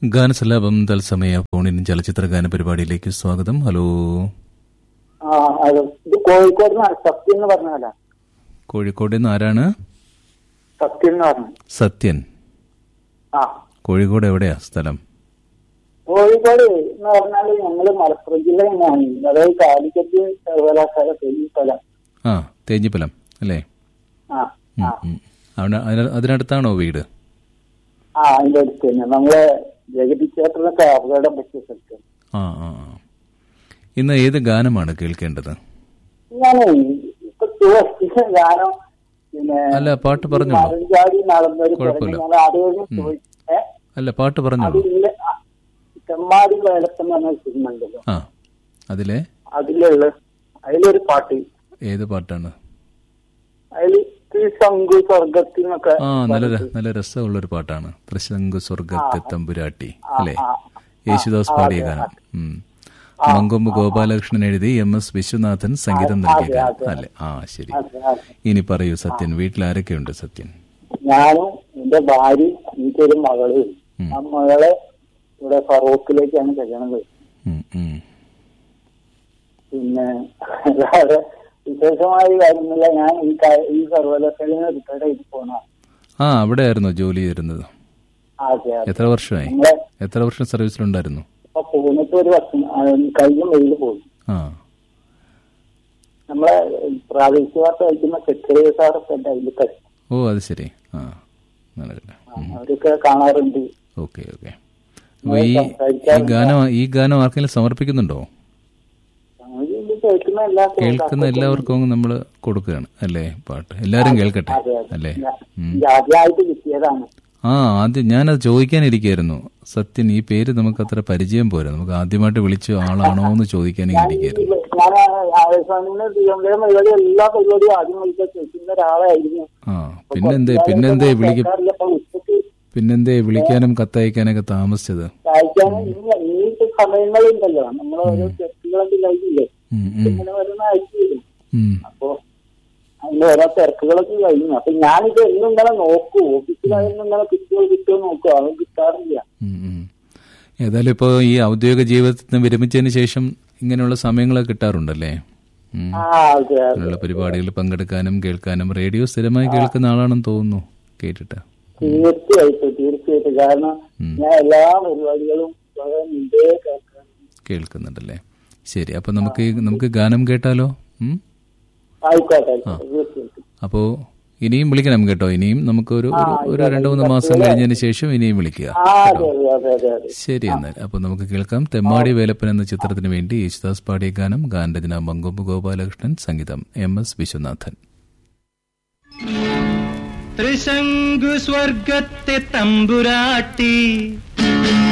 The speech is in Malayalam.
ഗാനസല്ലാപം തത്സമയ ഫോണിൻ ചലച്ചിത്ര ഗാന പരിപാടിയിലേക്ക് സ്വാഗതം ഹലോ ആ അത് ഇത് കോഴിക്കോട് നിന്നാണ് സത്യം എന്ന് പറഞ്ഞല്ല കോഴിക്കോട് നിന്ന് ആരാണ് സത്യം എന്ന് പറഞ്ഞു സത്യൻ ആ കോഴിക്കോട് എവിടെയാ സ്ഥലം കോഴിക്കോട് എന്ന് പറഞ്ഞാല് ഞങ്ങള് മലപ്പുറം ജില്ല തന്നെയാണ് അതായത് കാലിക്കറ്റ് സർവകലാശാല കഴിഞ്ഞ സ്ഥലം ആ തേഞ്ഞിപ്പലം അല്ലേ ആ ഉം, ആ ഉം. അവിടെ അതിന- അതിനടുത്താണോ വീട് ആ അതിന്റെ അടുത്ത് തന്നെ നമ്മളെ ജഗതി ക്ഷേത്രത്തിനൊക്കെ അപകടം പറ്റിയ സ്ഥലത്ത് ആ ആ ആ. ഇന്ന് ഏത് ഗാനമാണ് കേൾക്കേണ്ടത് ഞാനേ ഇപ്പൊ ചോദിച്ച ഗാനം പിന്നെ അല്ല പാട്ട് പറഞ്ഞോളൂ മരഞ്ചാടി നടന്നൊരു കുഴപ്പമില്ല. ഞാൻ ആദ്യം ചോദിച്ചേ അല്ല പാട്ട് പറഞ്ഞോളൂ അതില്ല ചെമ്മാടി വേലപ്പം എന്ന് പറഞ്ഞ സിനിമ ഉണ്ടല്ലോ ആ അതിലെ അതിലുള്ള അതിലൊരു പാട്ട് ഏത് പാട്ടാണ് അതിൽ ശംഖു സ്വർഗത്തിനൊക്കെ ആ നല്ല ര- നല്ല രസമുള്ളൊരു പാട്ടാണ് ത്രിശങ്കു സ്വർഗത്തെ തമ്പുരാട്ടി അല്ലേ ആ, യേശുദാസ് പാടിയ ഗാനം ഉം. മങ്കൊമ്പ് ഗോപാലകൃഷ്ണൻ എഴുതി എം എസ് വിശ്വനാഥൻ സംഗീതം നൽകിയ ഗാനം അല്ലേ ആ ശരി അതെ, അതെ. ഇനി പറയൂ സത്യൻ വീട്ടിൽ ആരൊക്കെയുണ്ട് സത്യൻ ഞാനും എന്റെ ഭാര്യ എനിക്കൊരു മകള് ഉം. ആ മകളെ ഇവിടെ ഫറൂഖിലേക്കാണ് കല്യാണം കഴിച്ചത് ഉം, ഉം. പിന്നെ വേറെ വിശേഷമായ കാര്യമില്ല ഞാൻ ഈ കാ- ഈ സർവകലാശാലയിൽ നിന്ന് റിട്ടയർഡ് ചെയ്ത് പോണ ആ അവിടെ ആയിരുന്നു ജോലി ചെയ്തിരുന്നത് അതെ അതെ എത്ര വർഷമായി നമ്മളെ എത്ര വർഷം സർവീസിലുണ്ടായിരുന്നു ഇപ്പൊ പോന്നിട്ട് ഒരു വർഷം ആ, കഴിഞ്ഞ വെയിൽ പോയി ആ നമ്മളെ പ്രാദേശിക വാർത്ത അയക്കുന്ന സെക്രട്ടറി സാറൊക്കെ ഉണ്ട് അതിൽ കളി ഓ അത് ശരി ആ നല്ല അവരൊക്കെ കാണാറുണ്ട് ഓക്കെ ഓക്കെ അപ്പൊ ഈ ഈ ഗാനം ഈ ഗാനം ആർക്കെങ്കിലും സമർപ്പിക്കുന്നുണ്ടോ അവര് ഇത് കേൾക്കുന്ന എല്ലാ കേൾക്കുന്ന എല്ലാവർക്കും അങ്ങ് നമ്മൾ കൊടുക്കുകയാണ് അല്ലേ പാട്ട് എല്ലാരും കേൾക്കട്ടെ അതെ, അതെ. അല്ലേ ഉം. ഇത് ആദ്യമായിട്ട് കിട്ടിയതാണ് ആ ആദ്യം ഞാനത് ചോദിക്കാനിരിക്കായിരുന്നു സത്യൻ ഈ പേര് നമുക്ക് അത്ര പരിചയം പോരാ നമുക്ക് ആദ്യമായിട്ട് വിളിച്ച ആളാണോ എന്ന് ചോദിക്കാനും ഇരിക്കായിരുന്നു ഞാൻ ആവേശാനിന് തിരുവനന്തപുരം പരിപാടി എല്ലാ പരിപാടിയും ആദ്യം വിളിക്കാൻ ചോദിക്കുന്ന ഒരാളായിരുന്നു ആ പിന്നെന്തേ പിന്നെന്തേ വിളിക്ക കേൾക്കാറില്ല. അപ്പൊ ഉച്ചക്ക് പിന്നെന്തേ വിളിക്കാനും കത്തയക്കാനൊക്കെ താമസിച്ചത് വായിക്കാനും ഇനി ഈ സമയങ്ങളുണ്ടല്ലോ നമ്മൾ ഓരോ തിരക്കുകളൊക്കെ കഴിഞ്ഞില്ലേ ഉം, ഉം, ഇങ്ങനെ വരുന്ന അയച്ചു തരും ഉം. അപ്പൊ അതിന്റെ ഓരോ തിരക്കുകളൊക്കെ കഴിഞ്ഞു അപ്പൊ ഞാനിത് എന്നും ഇങ്ങനെ നോക്കൂ ഓഫീസിലായിരുന്നു ഇങ്ങനെ കിട്ടുമോ കിട്ടുമോ നോക്കൂ അത് കിട്ടാറില്ല ഉം, ഉം. ഏതായാലും ഇപ്പോൾ ഈ ഔദ്യോഗിക ജീവിതത്തിൽ നിന്ന് വിരമിച്ചതിന് ശേഷം ഇങ്ങനെയുള്ള സമയങ്ങളൊക്കെ കിട്ടാറുണ്ടല്ലേ ഉം. ആ അതെ അതെ ഇങ്ങനെയുള്ള പരിപാടികളിൽ പങ്കെടുക്കാനും കേൾക്കാനും റേഡിയോ സ്ഥിരമായി കേൾക്കുന്ന ആളാണെന്ന് തോന്നുന്നു കേട്ടിട്ട് തീർച്ചയായിട്ടും തീർച്ചയായിട്ടും കാരണം ഉം. ഞാൻ എല്ലാ പരിപാടികളും വളരെ മുമ്പേ കേൾക്കാൻ കേൾക്കുന്നുണ്ടല്ലേ ശരി അപ്പൊ നമുക്ക് ഈ- നമുക്ക് ഗാനം കേട്ടാലോ ഉം? ആയിക്കോട്ടെ ആയിക്കോട്ടെ തീർച്ചയായിട്ടും അപ്പോ ഇനിയും വിളിക്കണം കേട്ടോ ഇനിയും നമുക്ക് ഒരു ഒരു- ഒരു രണ്ടു മൂന്ന് മാസം കഴിഞ്ഞതിന് ശേഷം ഇനിയും വിളിക്കുക ആ അതെ അതെ അതെ അതെ അതെ ശരി എന്നാൽ അപ്പൊ നമുക്ക് കേൾക്കാം തെമ്മാടി വേലപ്പൻ എന്ന ചിത്രത്തിന് വേണ്ടി യേശുദാസ് പാടിയ ഗാനം ഗാനരചന മങ്കൊമ്പ് ഗോപാലകൃഷ്ണൻ സംഗീതം എം എസ് വിശ്വനാഥൻ ത്രിശങ്കു സ്വർഗത്തെ തമ്പുരാട്ടി